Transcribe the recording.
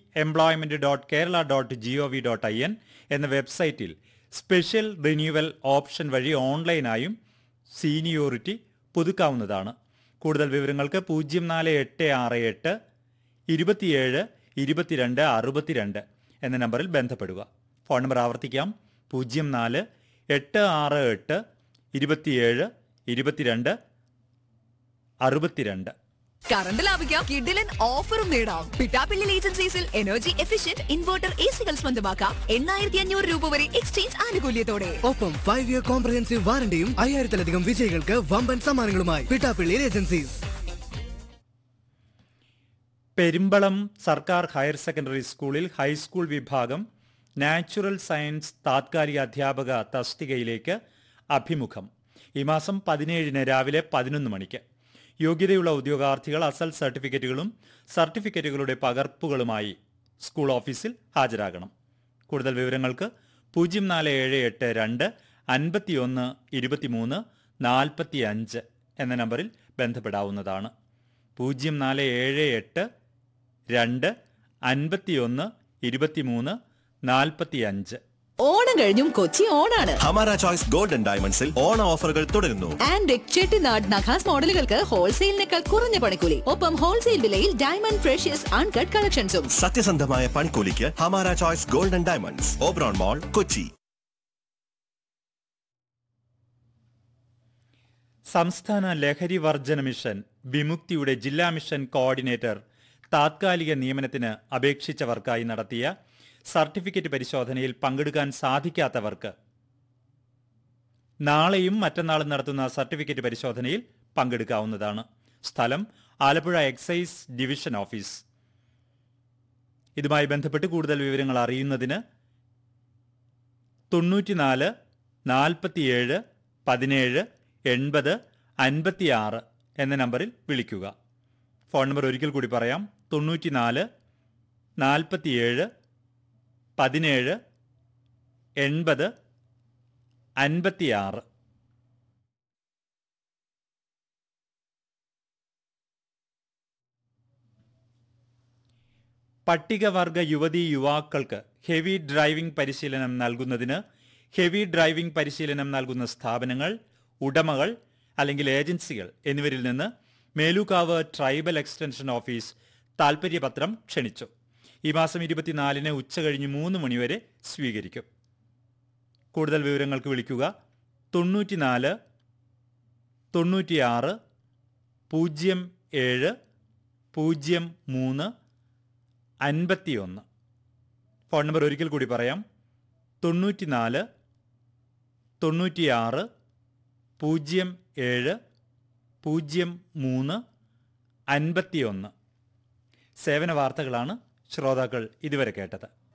employment dot Kerala dot G O V dot I N എന്ന വെബ്സൈറ്റിൽ special renewal option വഴി ഓൺലൈനായും seniority പുതുക്കാവുന്നതാണ് കൂടുതൽ വിവരങ്ങൾക്ക് പൂജ്യം നാല് എട്ട് ആറ് എട്ട് ഇരുപത്തിയേഴ് ഇരുപത്തിരണ്ട് അറുപത്തിരണ്ട് എന്ന നമ്പറിൽ ബന്ധപ്പെടുക ഫോൺ നമ്പർ ആവർത്തിക്കാം പൂജ്യം നാല് എട്ട് ആറ് എട്ട് ഇരുപത്തിയേഴ് ഇരുപത്തിരണ്ട് അറുപത്തിരണ്ട് കറണ്ട് ലാഭിക്കാം കിഡിലൻ ഓഫറും നേടാം പിട്ടാപ്പിള്ളിൽ ഏജൻസീസിൽ എനർജി എഫിഷ്യന്റ് ഇൻവെർട്ടർ എ സികൾ സ്വന്തമാക്കാം എണ്ണായിരത്തി അഞ്ഞൂറ് രൂപ വരെ എക്സ്ചേഞ്ച് ആനുകൂല്യത്തോടെ ഒപ്പം ഫൈവ് ഇയർ കോംപ്രഹെൻസീവ് വാറണ്ടിയും അയ്യായിരത്തിലധികം വിജയികൾക്ക് വമ്പൻ സമ്മാനങ്ങളുമായി പിട്ടാപ്പിള്ളി ഏജൻസീസ് പെരുമ്പളം സർക്കാർ ഹയർ സെക്കൻഡറി സ്കൂളിൽ ഹൈസ്കൂൾ വിഭാഗം നാച്ചുറൽ സയൻസ് താത്കാലിക അധ്യാപക തസ്തികയിലേക്ക് അഭിമുഖം ഈ മാസം പതിനേഴിന് രാവിലെ പതിനൊന്ന് മണിക്ക് യോഗ്യതയുള്ള ഉദ്യോഗാർത്ഥികൾ അസൽ സർട്ടിഫിക്കറ്റുകളും സർട്ടിഫിക്കറ്റുകളുടെ പകർപ്പുകളുമായി സ്കൂൾ ഓഫീസിൽ ഹാജരാകണം കൂടുതൽ വിവരങ്ങൾക്ക് പൂജ്യം നാല് ഏഴ് എട്ട് രണ്ട് അൻപത്തിയൊന്ന് ഇരുപത്തിമൂന്ന് നാൽപ്പത്തി അഞ്ച് എന്ന നമ്പറിൽ ബന്ധപ്പെടാവുന്നതാണ് പൂജ്യം നാല് ഏഴ് എട്ട് രണ്ട് അൻപത്തിയൊന്ന് ഇരുപത്തിമൂന്ന് നാൽപ്പത്തി അഞ്ച് ഓണം കഴിഞ്ഞും കൊച്ചി ഓണാണ് ഹമാര ചോയ്സ് ഗോൾഡൻ ഡയമണ്ട്സിൽ ഓണ ഓഫറുകൾ തുടരുന്നു ആൻഡ് ചെട്ടിനാട് നഖാസ് മോഡലുകൾക്ക് ഹോൾസെയിലിനേക്കാൾ കുറഞ്ഞ പണിക്കൂലി ഒപ്പം ഹോൾസെയിൽ വിലയിൽ ഡയമണ്ട് ഫ്രഷ്യസ് അൺകട്ട് കളക്ഷൻസും സത്യസന്ധമായ പണിക്കൂലിക്ക് Hamara choice golden diamonds Oberon mall Kochi സംസ്ഥാന ലഹരി വർജന മിഷൻ വിമുക്തിയുടെ ജില്ലാ മിഷൻ കോർഡിനേറ്റർ താത്കാലിക നിയമനത്തിന് അപേക്ഷിച്ചവർക്കായി നടത്തിയ സർട്ടിഫിക്കറ്റ് പരിശോധനയിൽ പങ്കെടുക്കാൻ സാധിക്കാത്തവർക്ക് നാളെയും മറ്റന്നാളും നടത്തുന്ന സർട്ടിഫിക്കറ്റ് പരിശോധനയിൽ പങ്കെടുക്കാവുന്നതാണ് സ്ഥലം ആലപ്പുഴ എക്സൈസ് ഡിവിഷൻ ഓഫീസ് ഇതുമായി ബന്ധപ്പെട്ട് കൂടുതൽ വിവരങ്ങൾ അറിയുന്നതിന് തൊണ്ണൂറ്റിനാല് നാൽപ്പത്തിയേഴ് പതിനേഴ് എൺപത് അൻപത്തിയാറ് എന്ന നമ്പറിൽ വിളിക്കുക ഫോൺ നമ്പർ ഒരിക്കൽ കൂടി പറയാം തൊണ്ണൂറ്റിനാല് നാൽപ്പത്തിയേഴ് പതിനേഴ് എൺപത് അൻപത്തിയാറ് പട്ടികവർഗ യുവതീ യുവാക്കൾക്ക് ഹെവി ഡ്രൈവിംഗ് പരിശീലനം നൽകുന്നതിന് ഹെവി ഡ്രൈവിംഗ് പരിശീലനം നൽകുന്ന സ്ഥാപനങ്ങൾ ഉടമകൾ അല്ലെങ്കിൽ ഏജൻസികൾ എന്നിവരിൽ നിന്ന് മേലുകാവ് ട്രൈബൽ എക്സ്റ്റൻഷൻ ഓഫീസ് താൽപ്പര്യപത്രം ക്ഷണിച്ചു ഈ മാസം ഇരുപത്തിനാലിന് ഉച്ചകഴിഞ്ഞ് മൂന്ന് മണിവരെ സ്വീകരിക്കും കൂടുതൽ വിവരങ്ങൾക്ക് വിളിക്കുക തൊണ്ണൂറ്റിനാല് തൊണ്ണൂറ്റിയാറ് പൂജ്യം ഏഴ് പൂജ്യം മൂന്ന് അൻപത്തിയൊന്ന് ഫോൺ നമ്പർ ഒരിക്കൽ കൂടി പറയാം തൊണ്ണൂറ്റിനാല് തൊണ്ണൂറ്റിയാറ് പൂജ്യം ഏഴ് പൂജ്യം മൂന്ന് അൻപത്തിയൊന്ന് സേവന വാർത്തകളാണ് ശ്രോതാക്കൾ ഇതുവരെ കേട്ടത്